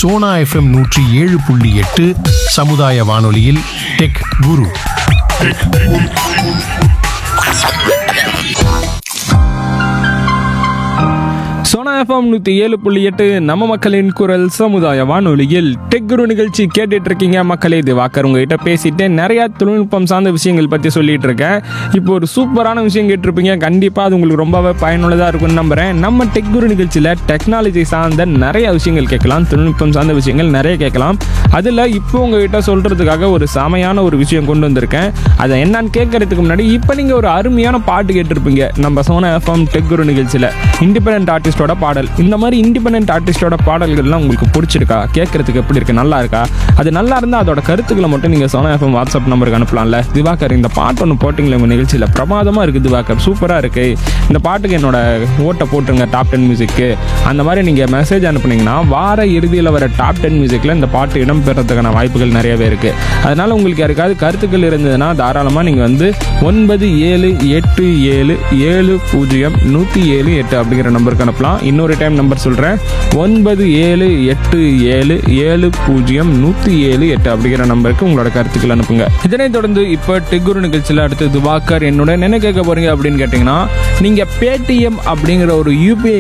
Sona FM நூற்றி ஏழு புள்ளி எட்டு சமுதாய வானொலியில் டெக் குரு சோனா எஃப்எம் நூற்றி ஏழு புள்ளி எட்டு நம்ம மக்களின் குரல் சமுதாய வானொலியில் டெக் குரு நிகழ்ச்சி கேட்டுட்டு இருக்கீங்க மக்களே இது வாக்கர் உங்ககிட்ட பேசிட்டு நிறைய தொழில்நுட்பம் சார்ந்த விஷயங்கள் பற்றி சொல்லிட்டு இருக்கேன் இப்போ ஒரு சூப்பரான விஷயம் கேட்டிருப்பீங்க கண்டிப்பாக அது உங்களுக்கு ரொம்பவே பயனுள்ளதாக இருக்கும்னு நம்புறேன் நம்ம டெக் குரு நிகழ்ச்சியில் டெக்னாலஜி சார்ந்த நிறைய விஷயங்கள் கேட்கலாம் தொழில்நுட்பம் சார்ந்த விஷயங்கள் நிறைய கேட்கலாம் அதில் இப்போ உங்ககிட்ட சொல்கிறதுக்காக ஒரு செமையான ஒரு விஷயம் கொண்டு வந்திருக்கேன் அதை என்னன்னு கேட்கறதுக்கு முன்னாடி இப்போ நீங்கள் ஒரு அருமையான பாட்டு கேட்டிருப்பீங்க நம்ம சோனா எஃப்எம் டெக் குரு நிகழ்ச்சியில் இண்டிபெண்ட் ஆர்டிஸ்டோட பாடல் இந்த மாதிரி இண்டிபெண்ட் ஆர்டிஸ்டோட பாடல்கள்லாம் உங்களுக்கு பிடிச்சிருக்கா கேட்கறதுக்கு எப்படி இருக்கு நல்லா இருக்கா அது நல்லா இருந்தால் அதோட கருத்துக்களை மட்டும் நீங்கள் சோனா எஃப்எம் வாட்ஸ்அப் நம்பருக்கு அனுப்பலாம்ல திவாகர் இந்த பாட்டு ஒன்று போட்டிங்களே உங்கள் நிகழ்ச்சியில் பிரமாதமாக இருக்குது திவாகர் சூப்பராக இருக்கு இந்த பாட்டுக்கு என்னோட ஓட்டை போட்டுருங்க டாப் டென் மியூசிக்கு அந்த மாதிரி நீங்கள் மெசேஜ் அனுப்புனீங்கன்னா வார இறுதியில் வர டாப் டென் மியூசிக்கில் இந்த பாட்டு இடம்பெறதுக்கான வாய்ப்புகள் நிறையவே இருக்குது அதனால் உங்களுக்கு யாருக்காவது கருத்துக்கள் இருந்ததுன்னா தாராளமாக நீங்கள் வந்து ஒன்பது ஏழு எட்டு ஏழு ஏழு பூஜ்ஜியம் நூற்றி ஏழு எட்டு அப்படிங்கிற நம்பருக்கு அனுப்பலாம் இன்னொரு டைம் நம்பர் சொல்கிறேன் ஒன்பது ஏழு எட்டு ஏழு ஏழு பூஜ்ஜியம் நூற்றி ஏழு எட்டு அப்படிங்கிற நம்பருக்கு உங்களோட கருத்துக்கள் அனுப்புங்க இதனைத் தொடர்ந்து இப்போ டெக்குரு நிகழ்ச்சியில் அடுத்து துபாக்கர் என்னோட என்ன கேட்க போறீங்க அப்படின்னு கேட்டிங்கன்னா நீங்கள் பேடிஎம் அப்படிங்கிற ஒரு யூபிஐ